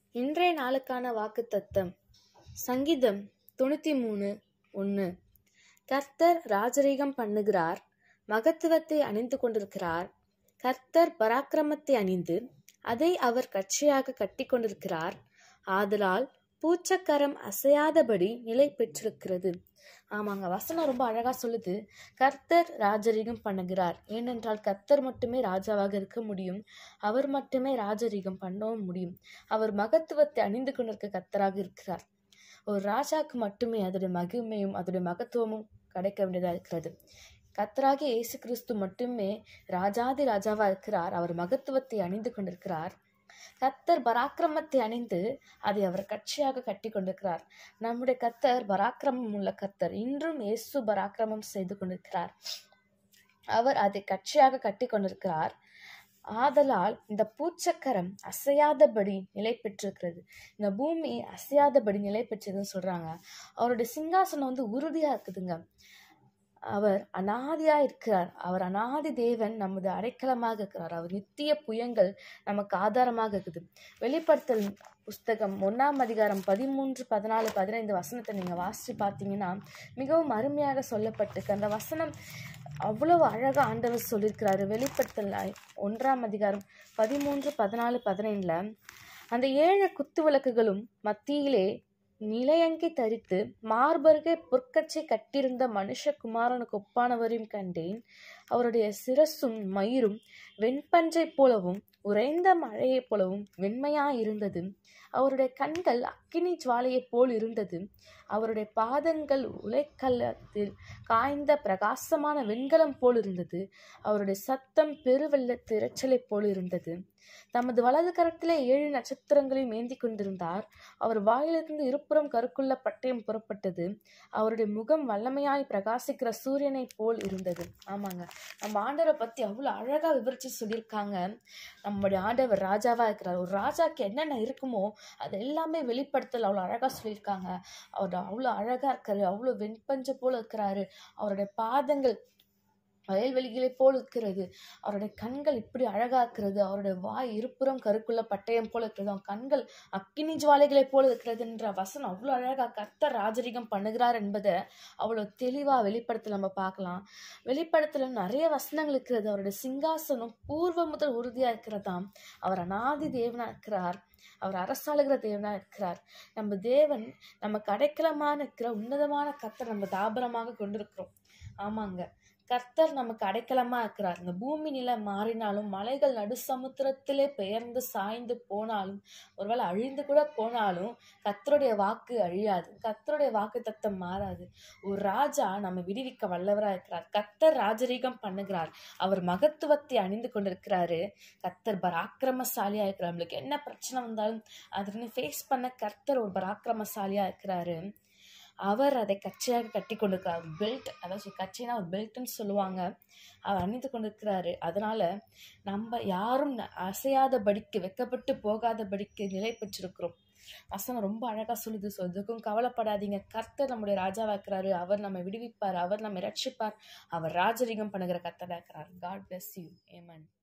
இன்றைய நாளுக்கான வாக்குத்தத்தம் சங்கீதம் தொண்ணூற்றி மூணு ஒன்று கர்த்தர் ராஜரீகம் பண்ணுகிறார் மகத்துவத்தை அணிந்து கொண்டிருக்கிறார் கர்த்தர் பராக்கிரமத்தை அணிந்து அதை அவர் கட்சியாக கட்டி கொண்டிருக்கிறார் ஆதலால் பூச்சக்கரம் அசையாதபடி நிலை பெற்றிருக்கிறது ஆமாங்க வசனம் ரொம்ப அழகா சொல்லுது கர்த்தர் ராஜரீகம் பண்ணுகிறார் ஏனென்றால் கர்த்தர் மட்டுமே ராஜாவாக இருக்க முடியும் அவர் மட்டுமே ராஜரீகம் பண்ணவும் முடியும் அவர் மகத்துவத்தை அணிந்து கொண்டிருக்க கர்த்தராக இருக்கிறார் ஒரு ராஜாக்கு மட்டுமே அதோடைய மகிமையும் அதோடைய மகத்துவமும் கிடைக்க வேண்டியதாக இருக்கிறது கர்த்தராகிய இயேசு கிறிஸ்து மட்டுமே ராஜாதி ராஜாவா இருக்கிறார் அவர் மகத்துவத்தை அணிந்து கொண்டிருக்கிறார் கத்தர் பராக்கிரமத்தை அணிந்து அதை அவர் கட்சியாக கட்டி கொண்டிருக்கிறார் நம்முடைய கத்தர் பராக்கிரமம் உள்ள கத்தர் இன்றும் இயேசு பராக்கிரமம் செய்து கொண்டிருக்கிறார் அவர் அதை கட்சியாக கட்டி கொண்டிருக்கிறார் ஆதலால் இந்த பூச்சக்கரம் அசையாதபடி நிலை பெற்றிருக்கிறது இந்த பூமி அசையாதபடி நிலை பெற்றதுன்னு சொல்றாங்க அவருடைய சிங்காசனம் வந்து உறுதியா இருக்குதுங்க அவர் அனாதியா இருக்கிறார் அவர் அனாதி தேவன் நமது அடைக்கலமாக இருக்கிறார் அவர் நித்திய புயங்கள் நமக்கு ஆதாரமாக இருக்குது வெளிப்படுத்தல் புஸ்தகம் ஒன்றாம் அதிகாரம் பதிமூன்று பதினாலு பதினைந்து வசனத்தை நீங்கள் வாசித்து பார்த்தீங்கன்னா மிகவும் அருமையாக சொல்லப்பட்டிருக்கு அந்த வசனம் அவ்வளவு அழகாக ஆண்டவர் சொல்லியிருக்கிறாரு வெளிப்படுத்தல் ஒன்றாம் அதிகாரம் பதிமூன்று பதினாலு பதினைந்தில் அந்த ஏழு குத்து விளக்குகளும் மத்தியிலே நிலையங்கி தரித்து மார்பருகே பொற்கச்சை கட்டியிருந்த மனுஷகுமாரனுக்கு ஒப்பானவரையும் கண்டேன் அவருடைய சிரசும் மயிரும் வெண்பஞ்சை போலவும் உறைந்த மழையைப் போலவும் வெண்மையாயிருந்தது அவருடைய கண்கள் அக்கினி ஜுவாலையைப் போல் இருந்தது அவருடைய பாதங்கள் உலைக்கல்லத்தில் காய்ந்த பிரகாசமான வெண்கலம் போல் இருந்தது அவருடைய சத்தம் பெருவெள்ள திரைச்சலைப் போல் இருந்தது தமது வலது கரத்திலே ஏழு நட்சத்திரங்களையும் ஏந்தி கொண்டிருந்தார் அவர் வாயிலிருந்து இருபுறம் கருக்குள்ள பட்டயம் புறப்பட்டது அவருடைய முகம் வல்லமையாய் பிரகாசிக்கிற சூரியனை போல் இருந்தது ஆமாங்க நம்ம ஆண்டவரை பத்தி அவ்வளவு அழகா விவரிச்சு சொல்லியிருக்காங்க நம்முடைய ஆண்டவர் ராஜாவா இருக்கிறார் ஒரு ராஜாக்கு என்னென்ன இருக்குமோ அது எல்லாமே வெளிப்படுத்தல் அவ்வளோ அழகா சொல்லியிருக்காங்க அவர் அவ்வளோ அழகா இருக்காரு அவ்வளோ வெண்பஞ்ச போல இருக்கிறாரு அவருடைய பாதங்கள் வயல்வெளிகளைப் போல் இருக்கிறது அவருடைய கண்கள் இப்படி அழகா இருக்கிறது அவருடைய வாய் இருபுறம் கருக்குள்ள பட்டயம் போல இருக்கிறது அவன் கண்கள் அக்கினி ஜுவாலைகளைப் போல இருக்கிறதுன்ற வசனம் அவ்வளோ அழகா கர்த்தர் ராஜரிகம் பண்ணுகிறார் என்பதை அவ்வளோ தெளிவா வெளிப்படுத்தல நம்ம பார்க்கலாம் வெளிப்படுத்தல நிறைய வசனங்கள் இருக்கிறது அவருடைய சிங்காசனம் பூர்வ முதல் உறுதியா இருக்கிறதாம் அவர் அனாதி தேவனா இருக்கிறார் அவர் அரசாளுகிற தேவனா இருக்கிறார் நம்ம தேவன் நமக்கு அடைக்கலமான இருக்கிற உன்னதமான கர்த்தர் நம்ம தாபரமாக கொண்டிருக்கிறோம் ஆமாங்க கர்த்தர் நமக்கு அடைக்கலமா இருக்கிறார் இந்த பூமி நிலை மாறினாலும் மலைகள் நடு சமுத்திரத்திலே பெயர்ந்து சாய்ந்து போனாலும் ஒருவேளை அழிந்து கூட போனாலும் கர்த்தருடைய வாக்கு அழியாது கர்த்தருடைய வாக்கு தத்தம் மாறாது ஒரு ராஜா நம்ம விடுவிக்க வல்லவரா இருக்கிறார் கர்த்தர் ராஜரீகம் பண்ணுகிறார் அவர் மகத்துவத்தை அணிந்து கொண்டிருக்கிறாரு கர்த்தர் பராக்கிரமசாலியா இருக்கிறார் நம்மளுக்கு என்ன பிரச்சனை வந்தாலும் அதுன்னு ஃபேஸ் பண்ண கர்த்தர் ஒரு பராக்கிரமசாலியா இருக்கிறாரு அவர் அதை கச்சையாக கட்டி கொண்டிருக்கிறார் பெல்ட் அதாவது கச்சைனா ஒரு பெல்ட்னு சொல்லுவாங்க அவர் அணிந்து கொண்டிருக்கிறாரு அதனால நம்ம யாரும் அசையாதபடிக்கு வெக்கப்பட்டு போகாதபடிக்கு நிலை பெற்றிருக்கிறோம் வசனம் ரொம்ப அழகா சொல்லுது ஸோ இதுக்கும் கவலைப்படாதீங்க கர்த்தர் நம்முடைய ராஜாவா இருக்கிறாரு அவர் நம்ம விடுவிப்பார் அவர் நம்ம ரட்சிப்பார் அவர் ராஜரீகம் பண்ணுகிற கர்த்தரா இருக்கிறார் காட் பிளஸ் யூ ஏமன்